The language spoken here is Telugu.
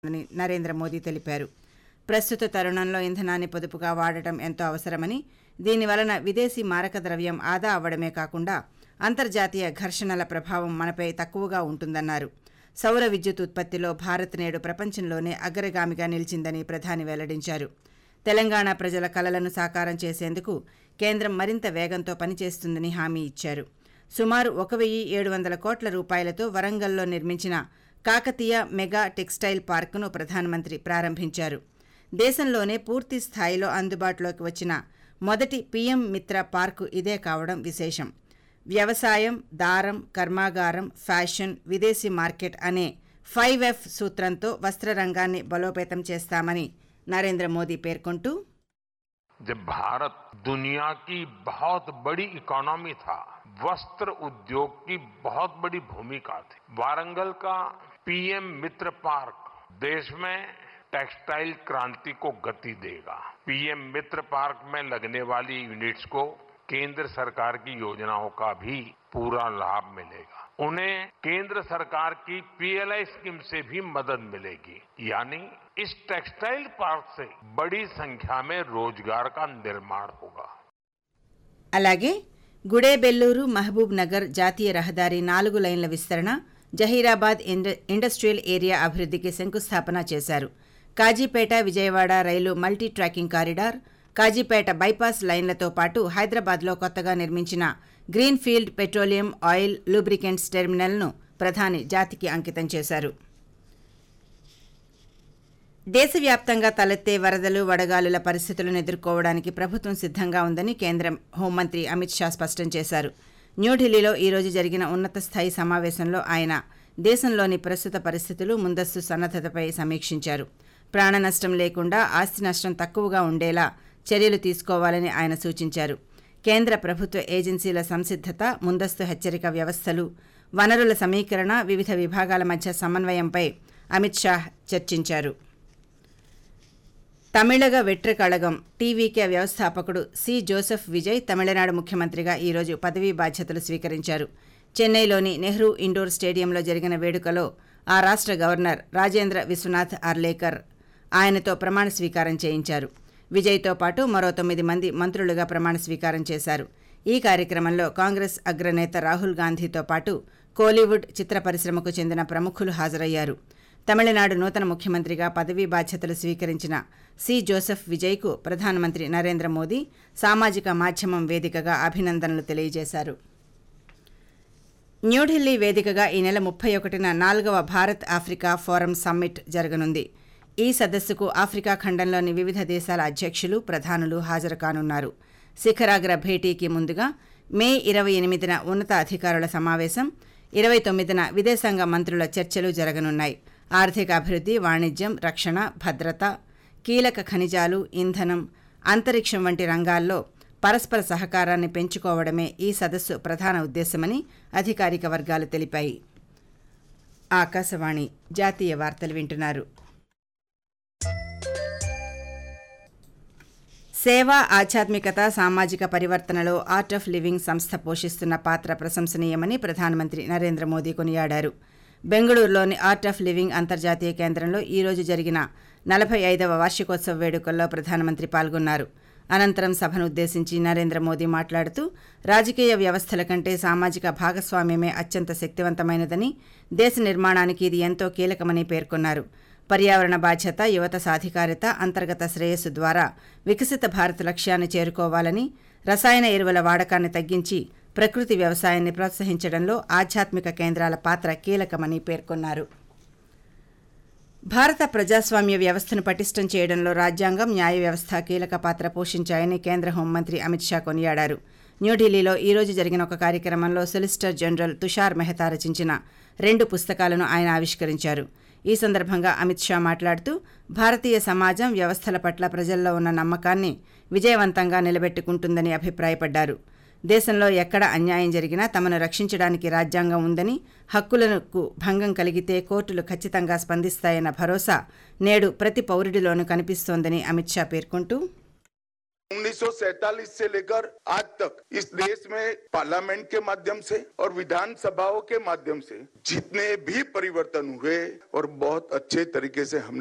అని నరేంద్ర మోదీ తెలిపారు ప్రస్తుత తరుణంలో ఇంధనాన్ని పొదుపుగా వాడటం ఎంతో అవసరమని దీని వలన విదేశీ మారక ద్రవ్యం ఆదా అవ్వడమే కాకుండా అంతర్జాతీయ ఘర్షణల ప్రభావం మనపై తక్కువగా ఉంటుందన్నారు సౌర విద్యుత్ ఉత్పత్తిలో భారత్ నేడు ప్రపంచంలోనే అగ్రగామిగా నిలిచిందని ప్రధాని వెల్లడించారు తెలంగాణ ప్రజల కలలను సాకారం చేసేందుకు కేంద్రం మరింత వేగంతో పనిచేస్తుందని హామీ ఇచ్చారు సుమారు ఒక వెయ్యి ఏడు వందల కోట్ల రూపాయలతో వరంగల్లో నిర్మించిన కాకతీయ మెగా టెక్స్టైల్ పార్కును ప్రధానమంత్రి ప్రారంభించారు దేశంలోనే పూర్తి స్థాయిలో అందుబాటులోకి వచ్చిన మొదటి పీఎం మిత్ర పార్కు ఇదే కావడం విశేషం వ్యవసాయం దారం కర్మాగారం ఫ్యాషన్ విదేశీ మార్కెట్ అనే ఫైవ్ ఎఫ్ సూత్రంతో వస్త్ర రంగాన్ని బలోపేతం చేస్తామని నరేంద్ర మోదీ పేర్కొంటూ जब भारत दुनिया की बहुत बड़ी इकोनॉमी था वस्त्र उद्योग की बहुत बड़ी भूमिका थी वारंगल का पीएम मित्र पार्क देश में टेक्सटाइल क्रांति को गति देगा पीएम मित्र पार्क में लगने वाली यूनिट्स को केंद्र सरकार की योजनाओं का भी पूरा लाभ मिलेगा उन्हें केंद्र सरकार की पीएलआई स्कीम से भी मदद मिलेगी यानी इस टेक्सटाइल पार्क से बड़ी संख्या में रोजगार का निर्माण होगा అలాగే గుడేబెల్లూరు మహబూబ్ నగర్ జాతీయ రహదారి నాలుగు లైన్ల విస్తరణ జహీరాబాద్ ఇండ- ఇండస్ట్రియల్ ఏరియా అభివృద్ధికి శంకుస్థాపన చేశారు Kazipet Vijayawada rail multi tracking corridor Kazipet bypass లైన్లతో పాటు హైదరాబాద్లో కొత్తగా నిర్మించిన green field petroleum oil lubricants టెర్మినల్ను ప్రధాని జాతికి అంకితం చేశారు దేశవ్యాప్తంగా తలెత్తే వరదలు వడగాలుల పరిస్థితులను ఎదుర్కోవడానికి ప్రభుత్వం సిద్ధంగా ఉందని కేంద్ర హోంమంత్రి అమిత్ షా స్పష్టం చేశారు న్యూఢిల్లీలో ఈ రోజు జరిగిన ఉన్నత స్థాయి సమావేశంలో ఆయన దేశంలోని ప్రస్తుత పరిస్థితులు ముందస్తు సన్నద్దతపై సమీక్షించారు ప్రాణ నష్టం లేకుండా ఆస్తి నష్టం తక్కువగా ఉండేలా చర్యలు తీసుకోవాలని ఆయన సూచించారు కేంద్ర ప్రభుత్వ ఏజెన్సీల సంసిద్ధత ముందస్తు హెచ్చరిక వ్యవస్థలు వనరుల సమీకరణ వివిధ విభాగాల మధ్య సమన్వయంపై అమిత్ షా చర్చించారు తమిళగ వెట్రికళగం టీవీకే వ్యవస్థాపకుడు సి జోసెఫ్ విజయ్ తమిళనాడు ముఖ్యమంత్రిగా ఈరోజు పదవీ బాధ్యతలు స్వీకరించారు చెన్నైలోని నెహ్రూ ఇండోర్ స్టేడియంలో జరిగిన వేడుకలో ఆ రాష్ట్ర గవర్నర్ రాజేంద్ర విశ్వనాథ్ అర్లేకర్ ఆయనతో ప్రమాణ స్వీకారం చేయించారు విజయ్తో పాటు మరో తొమ్మిది మంది మంత్రులుగా ప్రమాణ స్వీకారం చేశారు ఈ కార్యక్రమంలో కాంగ్రెస్ అగ్రనేత రాహుల్ గాంధీతో పాటు కోలీవుడ్ చిత్ర పరిశ్రమకు చెందిన ప్రముఖులు హాజరయ్యారు తమిళనాడు నూతన ముఖ్యమంత్రిగా పదవీ బాధ్యతలు స్వీకరించిన సి జోసెఫ్ విజయ్కు ప్రధానమంత్రి నరేంద్ర మోదీ సామాజిక మాధ్యమం వేదికగా అభినందనలు తెలియజేశారు న్యూఢిల్లీ వేదికగా ఈ నెల ముప్పై ఒకటిన నాలుగవ భారత్ ఆఫ్రికా ఫోరం సమ్మిట్ జరగనుంది ఈ సదస్సుకు ఆఫ్రికా ఖండంలోని వివిధ దేశాల అధ్యక్షులు ప్రధానులు హాజరు కానున్నారు శిఖరాగ్ర భేటీకి ముందుగా మే ఇరవై ఎనిమిదిన ఉన్నత అధికారుల సమావేశం ఇరవై తొమ్మిదిన విదేశాంగ మంత్రుల చర్చలు జరగనున్నాయి ఆర్థిక అభివృద్ధి వాణిజ్యం రక్షణ భద్రత కీలక ఖనిజాలు ఇంధనం అంతరిక్షం వంటి రంగాల్లో పరస్పర సహకారాన్ని పెంచుకోవడమే ఈ సదస్సు ప్రధాన ఉద్దేశమని అధికారిక వర్గాలు తెలిపాయి ఆకాశవాణి జాతీయ వార్తలు వింటున్నారు సేవ ఆధ్యాత్మికత సామాజిక పరివర్తనలో ఆర్ట్ ఆఫ్ లివింగ్ సంస్థ పోషిస్తున్న పాత్ర ప్రశంసనీయమని ప్రధానమంత్రి నరేంద్ర మోదీ కొనియాడారు బెంగళూరులోని ఆర్ట్ ఆఫ్ లివింగ్ అంతర్జాతీయ కేంద్రంలో ఈ రోజు జరిగిన నలభై ఐదవ వార్షికోత్సవ వేడుకల్లో ప్రధానమంత్రి పాల్గొన్నారు అనంతరం సభను ఉద్దేశించి నరేంద్ర మోదీ మాట్లాడుతూ రాజకీయ వ్యవస్థల కంటే సామాజిక భాగస్వామ్యమే అత్యంత శక్తివంతమైనదని దేశ నిర్మాణానికి ఇది ఎంతో కీలకమని పేర్కొన్నారు పర్యావరణ బాధ్యత యువత సాధికారిత అంతర్గత శ్రేయస్సు ద్వారా వికసిత భారత్ లక్ష్యాన్ని చేరుకోవాలని రసాయన ఎరువుల వాడకాన్ని తగ్గించి ప్రకృతి వ్యవసాయాన్ని ప్రోత్సహించడంలో ఆధ్యాత్మిక కేంద్రాల పాత్ర కీలకమని పేర్కొన్నారు భారత ప్రజాస్వామ్య వ్యవస్థను పటిష్టం చేయడంలో రాజ్యాంగం న్యాయ వ్యవస్థ కీలక పాత్ర పోషించాయని కేంద్ర హోంమంత్రి అమిత్ షా కొనియాడారు న్యూఢిల్లీలో ఈ రోజు జరిగిన ఒక కార్యక్రమంలో సొలిసిటర్ జనరల్ తుషార్ మెహతా రచించిన రెండు పుస్తకాలను ఆయన ఆవిష్కరించారు ఈ సందర్భంగా అమిత్ షా మాట్లాడుతూ భారతీయ సమాజం వ్యవస్థల పట్ల ప్రజల్లో ఉన్న నమ్మకాన్ని విజయవంతంగా నిలబెట్టుకుంటుందని అభిప్రాయపడ్డారు దేశంలో ఎక్కడ అన్యాయం జరిగినా తమను రక్షించడానికి రాజ్యాంగం ఉందని హక్కులకు భంగం కలిగితే కోర్టులు ఖచ్చితంగా స్పందిస్తాయన్న భరోసా నేడు ప్రతి పౌరుడిలోనూ కనిపిస్తోందని అమిత్ షా పేర్కొంటూ 1947 से लेकर आज तक इस देश में पार्लियामेंट के माध्यम से और विधानसभाओं के माध्यम से जितने भी परिवर्तन हुए और बहुत अच्छे तरीके से हमने